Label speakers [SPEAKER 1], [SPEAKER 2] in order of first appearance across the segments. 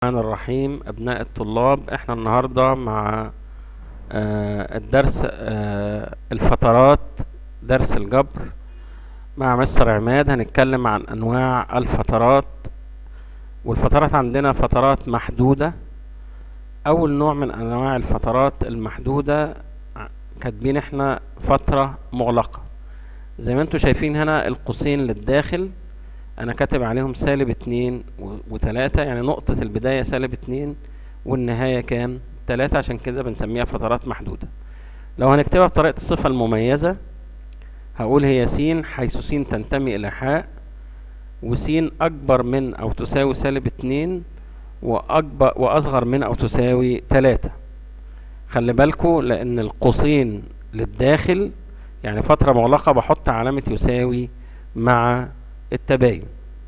[SPEAKER 1] الرحمن الرحيم أبناء الطلاب احنا النهاردة مع آه، الدرس آه، الفترات درس الجبر مع مستر عماد هنتكلم عن أنواع الفترات والفترات عندنا فترات محدودة أول نوع من أنواع الفترات المحدودة ع- كاتبين احنا فترة مغلقة زي ما انتوا شايفين هنا القوسين للداخل انا كاتب عليهم سالب اتنين و- وتلاتة يعني نقطة البداية سالب اتنين والنهاية كام تلاتة عشان كده بنسميها فترات محدودة لو هنكتبها بطريقة الصفة المميزة هقول هي س حيث س تنتمي إلى حاء وس أكبر من أو تساوي سالب اتنين وأكبر وأصغر من أو تساوي تلاتة خلي بالكوا لأن القوسين للداخل يعني فترة مغلقة بحط علامة يساوي مع التباين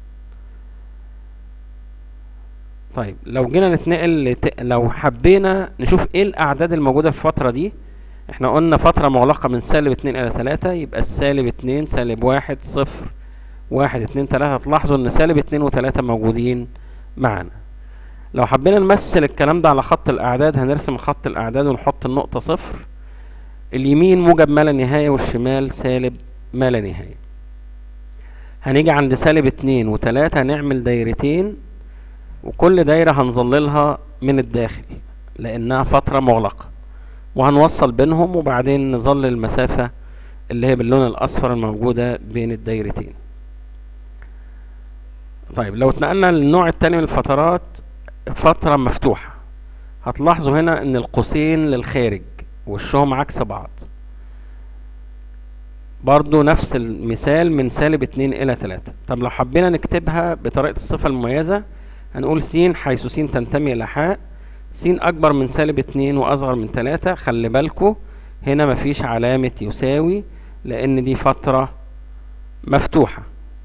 [SPEAKER 1] طيب لو جينا نتنقل لت... لو حبينا نشوف ايه الاعداد الموجودة في الفترة دي احنا قلنا فترة مغلقة من سالب اتنين الى تلاتة يبقى السالب اتنين سالب واحد صفر واحد اتنين تلاتة تلاحظوا ان سالب اتنين وتلاتة موجودين معانا لو حبينا نمثل الكلام ده على خط الاعداد هنرسم خط الاعداد ونحط النقطة صفر اليمين موجب ما لا نهاية والشمال سالب ما لا نهاية هنيجي عند سالب اتنين وتلاتة هنعمل دايرتين وكل دايرة هنظللها من الداخل لأنها فترة مغلقة وهنوصل بينهم وبعدين نظلل المسافة اللي هي باللون الأصفر الموجودة بين الدايرتين طيب لو اتنقلنا للنوع التاني من الفترات فترة مفتوحة هتلاحظوا هنا ان القوسين للخارج وشهم عكس بعض برضو نفس المثال من سالب اتنين الى تلاتة طب لو حبينا نكتبها بطريقة الصفة المميزة هنقول س حيث س تنتمي الى حاء س اكبر من سالب اتنين واصغر من تلاتة خلي بالكوا هنا مفيش علامة يساوي لان دي فترة مفتوحة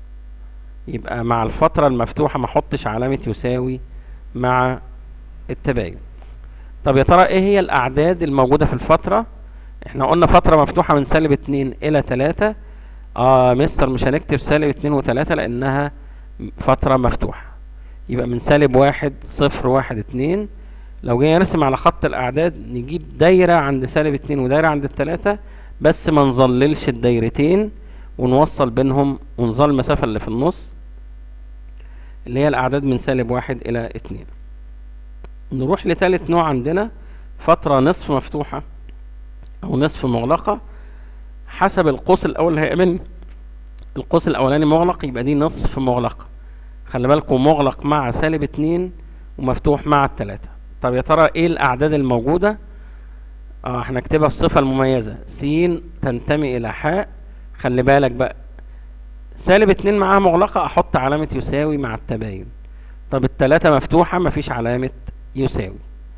[SPEAKER 1] يبقى مع الفترة المفتوحة ما احطش علامة يساوي مع التباين طب يا ترى ايه هي الاعداد الموجودة في الفترة احنا قلنا فترة مفتوحة من سالب اتنين الى تلاتة اه مستر مش هنكتب سالب اتنين وتلاتة لانها فترة مفتوحة يبقى من سالب واحد صفر واحد اتنين لو جينا نرسم على خط الاعداد نجيب دايرة عند سالب اتنين ودايرة عند التلاتة بس ما نظللش الدايرتين ونوصل بينهم ونظل المسافة اللي في النص اللي هي الاعداد من سالب واحد الى اتنين نروح لتالت نوع عندنا فترة نصف مفتوحة او نصف مغلقة حسب القوس الاول هيقابلني القوس الاولاني مغلق يبقى دي نصف مغلقة خلي بالكم مغلق مع سالب اتنين ومفتوح مع التلاتة طب يا ترى ايه الاعداد الموجودة اه احنا نكتبها الصفة المميزة س تنتمي الى حاء خلي بالك بقى سالب اتنين معاها مغلقة احط علامة يساوي مع التباين طب التلاتة مفتوحة مفيش علامة يساوي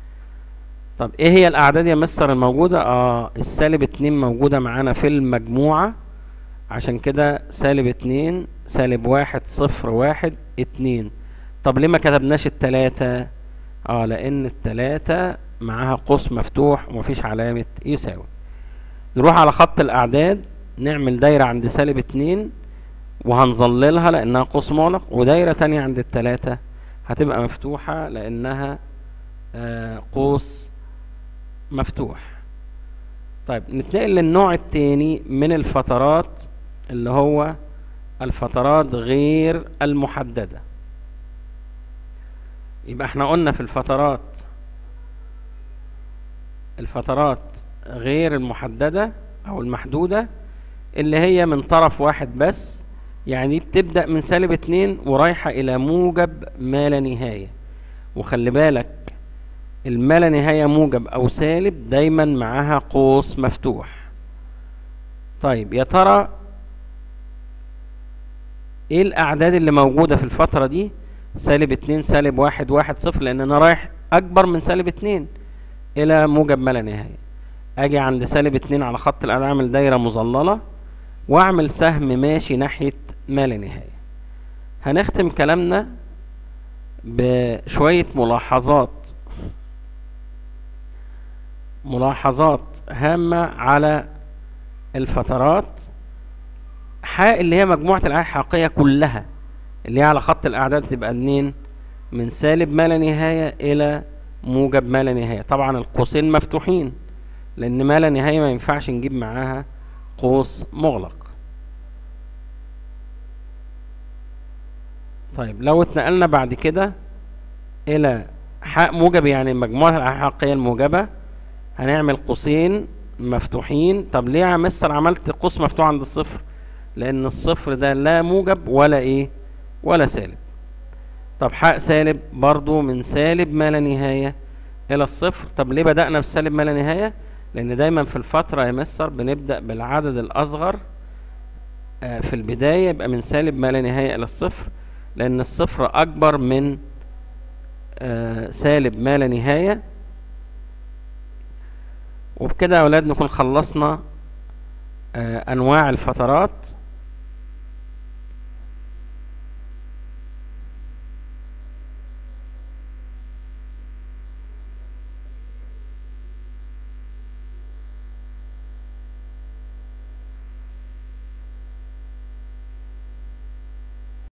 [SPEAKER 1] طب ايه هي الاعداد يا مستر الموجودة اه السالب اتنين موجودة معانا في المجموعة عشان كده سالب اتنين سالب واحد صفر واحد اتنين طب ليه ما كتبناش التلاتة اه لان التلاتة معاها قوس مفتوح ومفيش علامة يساوي نروح على خط الاعداد نعمل دايرة عند سالب اتنين وهنظللها لانها قوس مغلق ودايرة تانية عند التلاتة هتبقى مفتوحة لانها آه قوس مفتوح طيب نتنقل للنوع التاني من الفترات اللي هو الفترات غير المحددة يبقى احنا قلنا في الفترات الفترات غير المحددة او المحدودة اللي هي من طرف واحد بس يعني دي بتبدأ من سالب اتنين ورايحة الى موجب ما لا نهاية وخلي بالك الما لا نهاية موجب او سالب دايما معاها قوس مفتوح طيب يا ترى ايه الاعداد اللي موجودة في الفترة دي سالب اتنين سالب واحد واحد صفر لان انا رايح اكبر من سالب اتنين الى موجب ما لا نهاية اجي عند سالب اتنين على خط الاعداد اعمل دايرة مظللة واعمل سهم ماشي ناحية ما لا نهاية هنختم كلامنا بشوية ملاحظات ملاحظات هامة على الفترات حاء اللي هي مجموعة الأعداد الحقيقية كلها اللي هي على خط الأعداد تبقى اتنين من سالب ما لا نهاية إلى موجب ما لا نهاية طبعا القوسين مفتوحين لأن ما لا نهاية ما ينفعش نجيب معاها قوس مغلق طيب لو اتنقلنا بعد كده إلى حاء موجب يعني مجموعة الأحقية الموجبة هنعمل قوسين مفتوحين طب ليه يا مستر عملت قوس مفتوح عند الصفر لأن الصفر ده لا موجب ولا إيه ولا سالب طب حاء سالب برضو من سالب ما لا نهاية إلى الصفر طب ليه بدأنا بسالب ما لا نهاية لأن دايما في الفترة يا مستر بنبدأ بالعدد الأصغر آه، في البداية يبقى من سالب ما لا نهاية إلى الصفر لأن الصفر أكبر من آه، سالب ما لا نهاية وبكده يا أولاد نكون خلصنا آه، أنواع الفترات